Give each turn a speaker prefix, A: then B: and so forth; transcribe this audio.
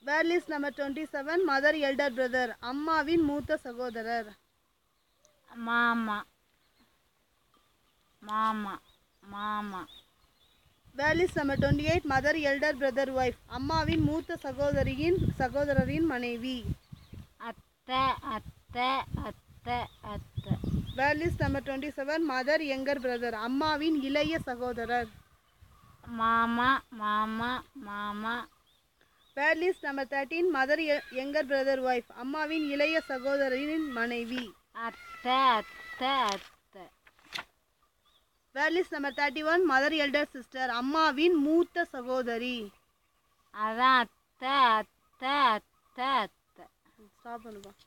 A: வேர் list number twenty seven mother elder brother அம்மாவின் மூத்த சகோதரர்
B: மாமா மாமா மாமா
A: where list number twenty eight mother elder brother wife அம்மாவின் மூத்த சகோதரியின் சகோதரரின் மனைவி
B: அத்தை அத்தை அத்தை அத்தை
A: where list number twenty seven mother younger brother அம்மாவின் இளைய சகோதரர்
B: மாமா மாமா மாமா
A: where list number thirteen mother younger brother wife அம்மாவின் இளைய சகோதரின் மனைவி
B: அத்தை அத்தை அத்தை
A: where list number thirty one mother elder sister அம்மாவின் மூத்த சகோதரி
B: அதான் அத்தை அத்தை அத்தை அத்தை
A: ஸ்டாப் பண்ணுப்பா